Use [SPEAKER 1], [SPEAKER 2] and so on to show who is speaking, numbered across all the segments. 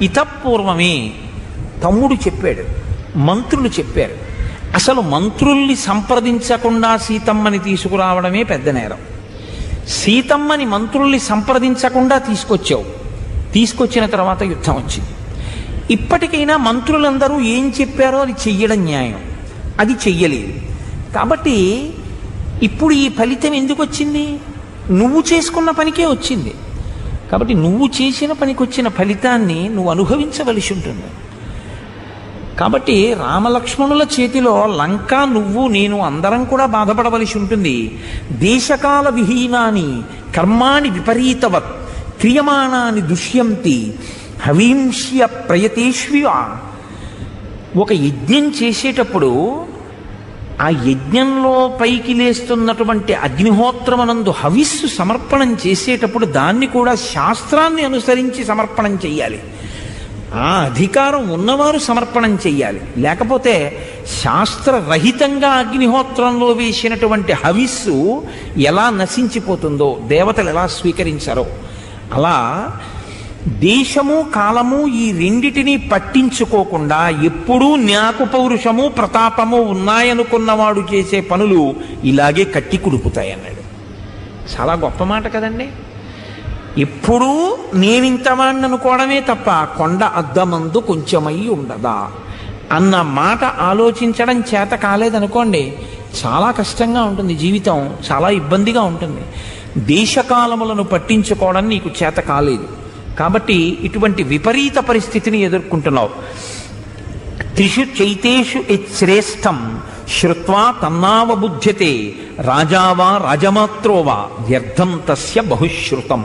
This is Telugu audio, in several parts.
[SPEAKER 1] ఇతపూర్వమే తమ్ముడు చెప్పాడు మంత్రులు చెప్పారు అసలు మంత్రుల్ని సంప్రదించకుండా సీతమ్మని తీసుకురావడమే పెద్ద నేరం సీతమ్మని మంత్రుల్ని సంప్రదించకుండా తీసుకొచ్చావు తీసుకొచ్చిన తర్వాత యుద్ధం వచ్చింది ఇప్పటికైనా మంత్రులందరూ ఏం చెప్పారో అది చెయ్యడం న్యాయం అది చెయ్యలేదు కాబట్టి ఇప్పుడు ఈ ఫలితం ఎందుకు వచ్చింది నువ్వు చేసుకున్న పనికే వచ్చింది కాబట్టి నువ్వు చేసిన పనికి వచ్చిన ఫలితాన్ని నువ్వు అనుభవించవలసి ఉంటుంది కాబట్టి రామలక్ష్మణుల చేతిలో లంక నువ్వు నేను అందరం కూడా బాధపడవలసి ఉంటుంది దేశకాల విహీనాని కర్మాణి విపరీతవత్ క్రియమాణాని దుష్యంతి హవీంష్య ప్రయతేష్వివ ఒక యజ్ఞం చేసేటప్పుడు ఆ యజ్ఞంలో పైకి లేస్తున్నటువంటి అగ్నిహోత్రమనందు హవిస్సు సమర్పణం చేసేటప్పుడు దాన్ని కూడా శాస్త్రాన్ని అనుసరించి సమర్పణం చెయ్యాలి ఆ అధికారం ఉన్నవారు సమర్పణం చెయ్యాలి లేకపోతే శాస్త్రరహితంగా అగ్నిహోత్రంలో వేసినటువంటి హవిస్సు ఎలా నశించిపోతుందో దేవతలు ఎలా స్వీకరించారో అలా దేశము కాలము ఈ రెండిటిని పట్టించుకోకుండా ఎప్పుడూ న్యాకు పౌరుషము ప్రతాపము ఉన్నాయనుకున్నవాడు చేసే పనులు ఇలాగే కట్టి కుడుపుతాయి అన్నాడు చాలా గొప్ప మాట కదండి ఎప్పుడూ నేనింతవాణ్ణి అనుకోవడమే తప్ప కొండ అద్దమందు కొంచెమై ఉండదా అన్న మాట ఆలోచించడం చేత కాలేదనుకోండి చాలా కష్టంగా ఉంటుంది జీవితం చాలా ఇబ్బందిగా ఉంటుంది దేశకాలములను పట్టించుకోవడం నీకు చేత కాలేదు కాబట్టి ఇటువంటి విపరీత పరిస్థితిని ఎదుర్కొంటున్నావు త్రిషు చైతేషు శ్రేష్టం శ్రుత్వా తన్నావబుధ్యతే రాజావా రాజమాత్రోవా వ్యర్థం తస్య బహుశ్రుతం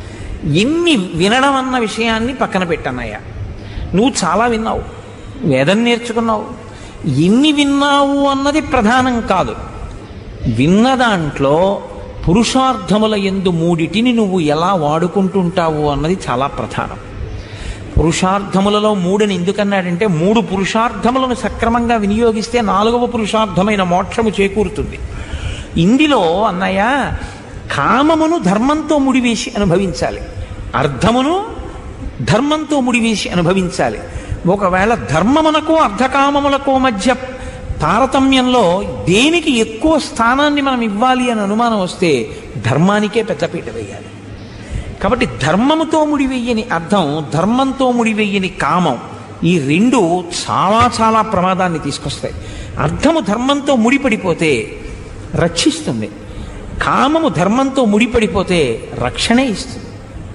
[SPEAKER 1] ఎన్ని వినడం అన్న విషయాన్ని పక్కన పెట్టన్నయ్యా నువ్వు చాలా విన్నావు వేదం నేర్చుకున్నావు ఎన్ని విన్నావు అన్నది ప్రధానం కాదు విన్న దాంట్లో పురుషార్థముల ఎందు మూడిటిని నువ్వు ఎలా వాడుకుంటుంటావు అన్నది చాలా ప్రధానం పురుషార్థములలో మూడుని ఎందుకన్నాడంటే మూడు పురుషార్థములను సక్రమంగా వినియోగిస్తే నాలుగవ పురుషార్థమైన మోక్షము చేకూరుతుంది ఇందులో అన్నయ్య కామమును ధర్మంతో ముడివేసి అనుభవించాలి అర్థమును ధర్మంతో ముడివేసి అనుభవించాలి ఒకవేళ ధర్మమునకు అర్ధకామములకు మధ్య తారతమ్యంలో దేనికి ఎక్కువ స్థానాన్ని మనం ఇవ్వాలి అని అనుమానం వస్తే ధర్మానికే పెద్దపీట వేయాలి కాబట్టి ధర్మముతో ముడివెయ్యని అర్థం ధర్మంతో ముడివెయ్యని కామం ఈ రెండు చాలా చాలా ప్రమాదాన్ని తీసుకొస్తాయి అర్థము ధర్మంతో ముడిపడిపోతే రక్షిస్తుంది కామము ధర్మంతో ముడిపడిపోతే రక్షణే ఇస్తుంది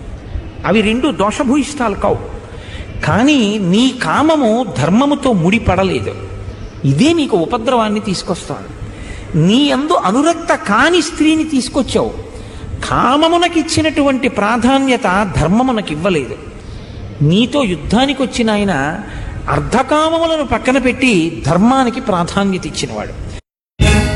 [SPEAKER 1] అవి రెండు దోషభూయిష్టాలు కావు కానీ నీ కామము ధర్మముతో ముడిపడలేదు ఇదే నీకు ఉపద్రవాన్ని తీసుకొస్తాను నీ అందు అనురక్త కాని స్త్రీని తీసుకొచ్చావు కామమునకిచ్చినటువంటి ప్రాధాన్యత ధర్మమునకి ఇవ్వలేదు నీతో యుద్ధానికి వచ్చిన ఆయన అర్ధకామములను పక్కన పెట్టి ధర్మానికి ప్రాధాన్యత ఇచ్చినవాడు